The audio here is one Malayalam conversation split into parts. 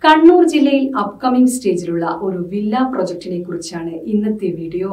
കണ്ണൂർ ജില്ലയിൽ അപ്കമിംഗ് സ്റ്റേജിലുള്ള ഒരു വില്ല പ്രൊജക്ടിനെ കുറിച്ചാണ് ഇന്നത്തെ വീഡിയോ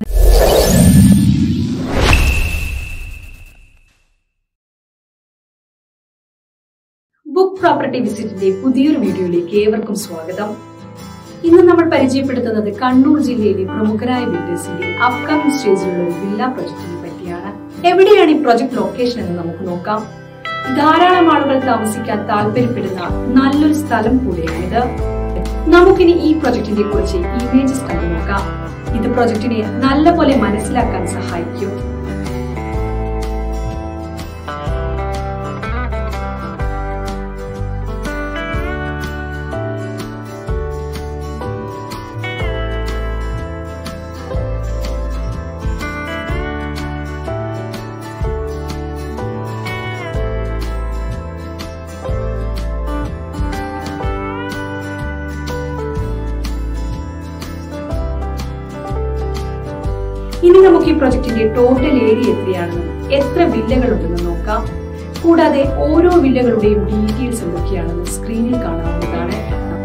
ബുക്ക് പ്രോപ്പർട്ടി വിസിറ്റിന്റെ പുതിയൊരു വീഡിയോയിലേക്ക് ഏവർക്കും സ്വാഗതം ഇന്ന് നമ്മൾ പരിചയപ്പെടുത്തുന്നത് കണ്ണൂർ ജില്ലയിലെ പ്രമുഖരായ ബിൽഡേഴ്സിന്റെ അപ്കമിംഗ് സ്റ്റേജിലുള്ള ഒരു വില്ല പ്രൊജക്ടിനെ പറ്റിയാണ് എവിടെയാണ് ഈ പ്രൊജക്ട് ലൊക്കേഷൻ എന്ന് നമുക്ക് നോക്കാം ധാരാളം ആളുകൾ താമസിക്കാൻ താല്പര്യപ്പെടുന്ന നല്ലൊരു സ്ഥലം കൂടിയാണിത് നമുക്കിനി ഈ പ്രൊജക്ടിനെ കുറിച്ച് ഇമേജസ് കണ്ടു നോക്കാം ഇത് പ്രൊജക്ടിനെ നല്ലപോലെ മനസ്സിലാക്കാൻ സഹായിക്കും ഇനി നമുക്ക് ഈ പ്രൊജക്ടിന്റെ ടോട്ടൽ ഏരിയ എത്രയാണെന്നും എത്ര വില്ലകളുണ്ടെന്ന് നോക്കാം കൂടാതെ ഓരോ വില്ലകളുടെയും ഡീറ്റെയിൽസ് എന്തൊക്കെയാണെന്ന് സ്ക്രീനിൽ കാണാവുന്നതാണ്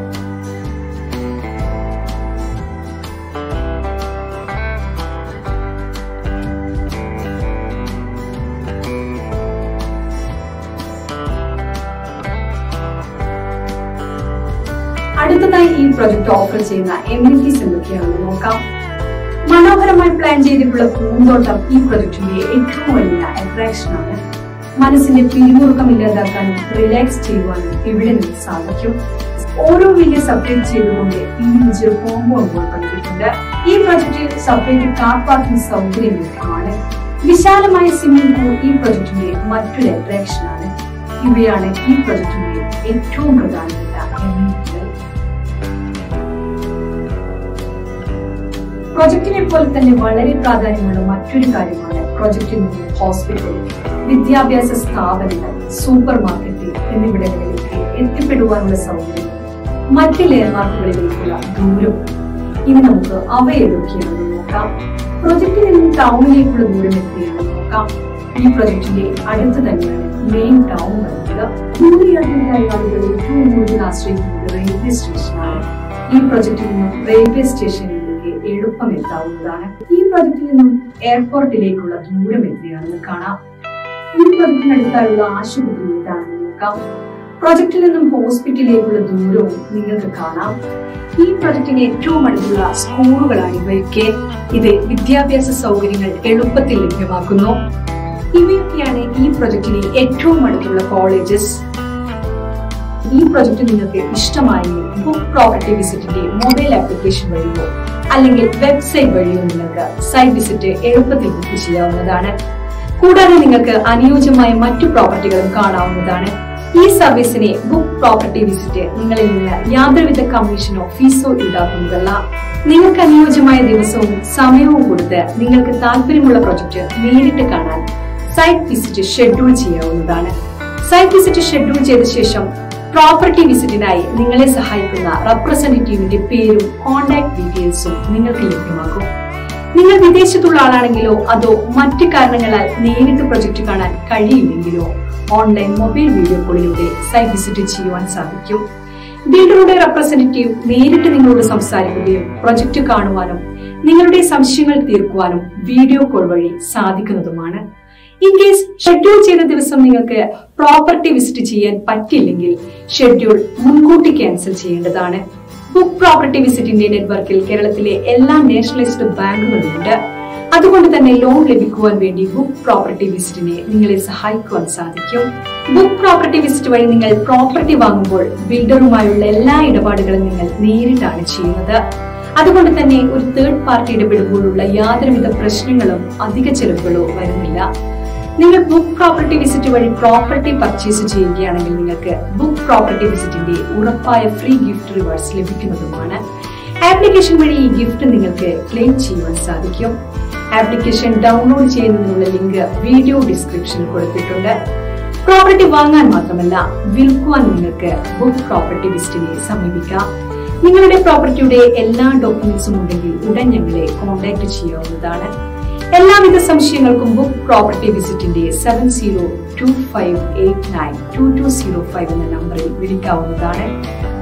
അടുത്തതായി ഈ പ്രൊജക്ട് ഓഫർ ചെയ്യുന്ന എമ്യൂണിറ്റീസ് എന്തൊക്കെയാണെന്ന് നോക്കാം മനോഹരമായി പ്ലാൻ ചെയ്തിട്ടുള്ള പൂന്തോട്ടം ഈ പ്രൊജക്ടിന്റെ ഏറ്റവും വലിയ അട്രാക്ഷൻ ആണ് മനസ്സിന്റെ പിരിമുറുക്കം ഇല്ലാതാക്കാനും റിലാക്സ് ചെയ്യുവാനും ഇവിടെ നിന്ന് സാധിക്കും ഓരോ വീഡിയോ സെപ്പറേറ്റ് ചെയ്തുകൊണ്ട് ഇൻഡിവിജ്വൽ കോമ്പൗണ്ട് ഉൾപ്പെടുത്തിയിട്ടുണ്ട് ഈ പ്രൊജക്റ്റിൽ സെപ്പറേറ്റ് കാർ പാർക്കിംഗ് സൗകര്യം ലഭ്യമാണ് വിശാലമായ സ്വിമ്മിംഗ് പൂൾ ഈ പ്രൊജക്ടിന്റെ മറ്റൊരു അട്രാക്ഷൻ ആണ് ഇവയാണ് ഈ പ്രൊജക്ടിന്റെ ഏറ്റവും പ്രധാനപ്പെട്ട എമ്യൂണിറ്റികൾ പ്രൊജക്ടിനെ പോലെ തന്നെ വളരെ പ്രാധാന്യമുള്ള മറ്റൊരു കാര്യമാണ് പ്രൊജക്റ്റിൽ നിന്ന് ഹോസ്പിറ്റൽ വിദ്യാഭ്യാസ സ്ഥാപനങ്ങൾ സൂപ്പർ മാർക്കറ്റ് എന്നിവിടങ്ങളിലേക്ക് എത്തിപ്പെടുവാനുള്ള സൗകര്യം മറ്റ് ലെയർമാർക്കുകളിലേക്കുള്ള ദൂരം ഇനി നമുക്ക് അവ ഏതൊക്കെയാണെന്ന് നോക്കാം പ്രൊജക്റ്റിൽ നിന്ന് ടൗണിലേക്കുള്ള ദൂരം എത്രയാണെന്ന് നോക്കാം ഈ പ്രൊജക്ടിന്റെ അടുത്ത് തന്നെയാണ് മെയിൻ ടൗൺ വരുന്നത് ദൂരയാത്രയിലായ ആളുകൾ ഏറ്റവും കൂടുതൽ ആശ്രയിക്കുന്നത് റെയിൽവേ സ്റ്റേഷനാണ് ഈ പ്രൊജക്റ്റിൽ നിന്നും റെയിൽവേ സ്റ്റേഷനിലേക്ക് എളുപ്പം എത്താവുന്നതാണ് ഈ പ്രൊജക്റ്റിൽ നിന്നും എയർപോർട്ടിലേക്കുള്ള ദൂരം എത്രയാണെന്ന് കാണാം ഈ പ്രൊജക്റ്റിനടുത്തായുള്ള ആശുപത്രി ഏതാണെന്ന് നോക്കാം പ്രൊജക്റ്റിൽ നിന്നും ഹോസ്പിറ്റലിലേക്കുള്ള ദൂരവും നിങ്ങൾക്ക് കാണാം ഈ പ്രൊജക്റ്റിന് ഏറ്റവും അടുത്തുള്ള സ്കൂളുകളാണ് ഇവയൊക്കെ ഇത് വിദ്യാഭ്യാസ സൗകര്യങ്ങൾ എളുപ്പത്തിൽ ലഭ്യമാക്കുന്നു ഇവയൊക്കെയാണ് ഈ പ്രൊജക്റ്റിന് ഏറ്റവും അടുത്തുള്ള കോളേജസ് ഈ പ്രൊജക്ട് നിങ്ങൾക്ക് ഇഷ്ടമായെങ്കിൽ ബുക്ക് പ്രോപ്പർട്ടി വിസിറ്റിന്റെ മൊബൈൽ ആപ്ലിക്കേഷൻ വഴിയോ അല്ലെങ്കിൽ വെബ്സൈറ്റ് വഴിയോ നിങ്ങൾക്ക് സൈറ്റ് വിസിറ്റ് എളുപ്പത്തിൽ ബുക്ക് ചെയ്യാവുന്നതാണ് കൂടാതെ നിങ്ങൾക്ക് അനുയോജ്യമായ മറ്റു പ്രോപ്പർട്ടികളും കാണാവുന്നതാണ് ഈ സർവീസിനെ ബുക്ക് പ്രോപ്പർട്ടി വിസിറ്റ് നിങ്ങളിൽ നിന്ന് യാതൊരുവിധ കമ്മീഷനോ ഫീസോ ഈടാക്കുന്നതല്ല നിങ്ങൾക്ക് അനുയോജ്യമായ ദിവസവും സമയവും കൊടുത്ത് നിങ്ങൾക്ക് താല്പര്യമുള്ള പ്രൊജക്ട് നേരിട്ട് കാണാൻ സൈറ്റ് വിസിറ്റ് ഷെഡ്യൂൾ ചെയ്യാവുന്നതാണ് സൈറ്റ് വിസിറ്റ് ഷെഡ്യൂൾ ചെയ്ത ശേഷം പ്രോപ്പർട്ടി വിസിറ്റിനായി നിങ്ങളെ സഹായിക്കുന്ന റെപ്രസെന്റേറ്റീവിന്റെ പേരും കോൺടാക്ട് ഡീറ്റെയിൽസും നിങ്ങൾക്ക് ലഭ്യമാകും നിങ്ങൾ വിദേശത്തുള്ള ആളാണെങ്കിലോ അതോ മറ്റു കാരണങ്ങളാൽ നേരിട്ട് പ്രൊജക്ട് കാണാൻ കഴിയില്ലെങ്കിലോ ഓൺലൈൻ മൊബൈൽ വീഡിയോ കോളിലൂടെ സൈറ്റ് വിസിറ്റ് ചെയ്യുവാൻ സാധിക്കും ബിൽഡറുടെ റെപ്രസെന്റേറ്റീവ് നേരിട്ട് നിങ്ങളോട് സംസാരിക്കുകയും പ്രൊജക്ട് കാണുവാനും നിങ്ങളുടെ സംശയങ്ങൾ തീർക്കുവാനും വീഡിയോ കോൾ വഴി സാധിക്കുന്നതുമാണ് ഇൻ കേസ് ഷെഡ്യൂൾ ചെയ്ത ദിവസം നിങ്ങൾക്ക് പ്രോപ്പർട്ടി വിസിറ്റ് ചെയ്യാൻ പറ്റില്ലെങ്കിൽ ഷെഡ്യൂൾ മുൻകൂട്ടി ക്യാൻസൽ ചെയ്യേണ്ടതാണ് ബുക്ക് പ്രോപ്പർട്ടി വിസിറ്റിന്റെ നെറ്റ്വർക്കിൽ കേരളത്തിലെ എല്ലാ നാഷണലൈസ്ഡ് ബാങ്കുകളുമുണ്ട് അതുകൊണ്ട് തന്നെ ലോൺ ലഭിക്കുവാൻ വേണ്ടി ബുക്ക് പ്രോപ്പർട്ടി വിസിറ്റിനെ നിങ്ങളെ സഹായിക്കുവാൻ സാധിക്കും ബുക്ക് പ്രോപ്പർട്ടി വിസിറ്റ് വഴി നിങ്ങൾ പ്രോപ്പർട്ടി വാങ്ങുമ്പോൾ ബിൽഡറുമായുള്ള എല്ലാ ഇടപാടുകളും നിങ്ങൾ നേരിട്ടാണ് ചെയ്യുന്നത് അതുകൊണ്ട് തന്നെ ഒരു തേർഡ് പാർട്ടി ഇടപെടുമ്പോഴുള്ള യാതൊരുവിധ പ്രശ്നങ്ങളും അധിക ചെലവുകളോ വരുന്നില്ല നിങ്ങൾ ബുക്ക് പ്രോപ്പർട്ടി വിസിറ്റ് വഴി പ്രോപ്പർട്ടി പർച്ചേസ് ചെയ്യുകയാണെങ്കിൽ നിങ്ങൾക്ക് ബുക്ക് പ്രോപ്പർട്ടി വിസിറ്റിന്റെ ഉറപ്പായ ഫ്രീ ഗിഫ്റ്റ് റിവാർഡ്സ് ലഭിക്കുന്നതുമാണ് ആപ്ലിക്കേഷൻ വഴി ഈ ഗിഫ്റ്റ് നിങ്ങൾക്ക് ക്ലെയിം ചെയ്യുവാൻ സാധിക്കും ആപ്ലിക്കേഷൻ ഡൗൺലോഡ് ചെയ്യുന്നതിനുള്ള ലിങ്ക് വീഡിയോ ഡിസ്ക്രിപ്ഷനിൽ കൊടുത്തിട്ടുണ്ട് പ്രോപ്പർട്ടി വാങ്ങാൻ മാത്രമല്ല വിൽക്കുവാൻ നിങ്ങൾക്ക് ബുക്ക് പ്രോപ്പർട്ടി വിസിറ്റിനെ സമീപിക്കാം നിങ്ങളുടെ പ്രോപ്പർട്ടിയുടെ എല്ലാ ഡോക്യുമെന്റ്സും ഉണ്ടെങ്കിൽ ഉടൻ ഞങ്ങളെ കോൺടാക്ട് ചെയ്യാവുന്നതാണ് എല്ലാവിധ സംശയങ്ങൾക്കും ബുക്ക് പ്രോപ്പർട്ടി വിസിറ്റിന്റെ seven zero two five eight nine two two zero five എന്ന നമ്പറിൽ വിളിക്കാവുന്നതാണ്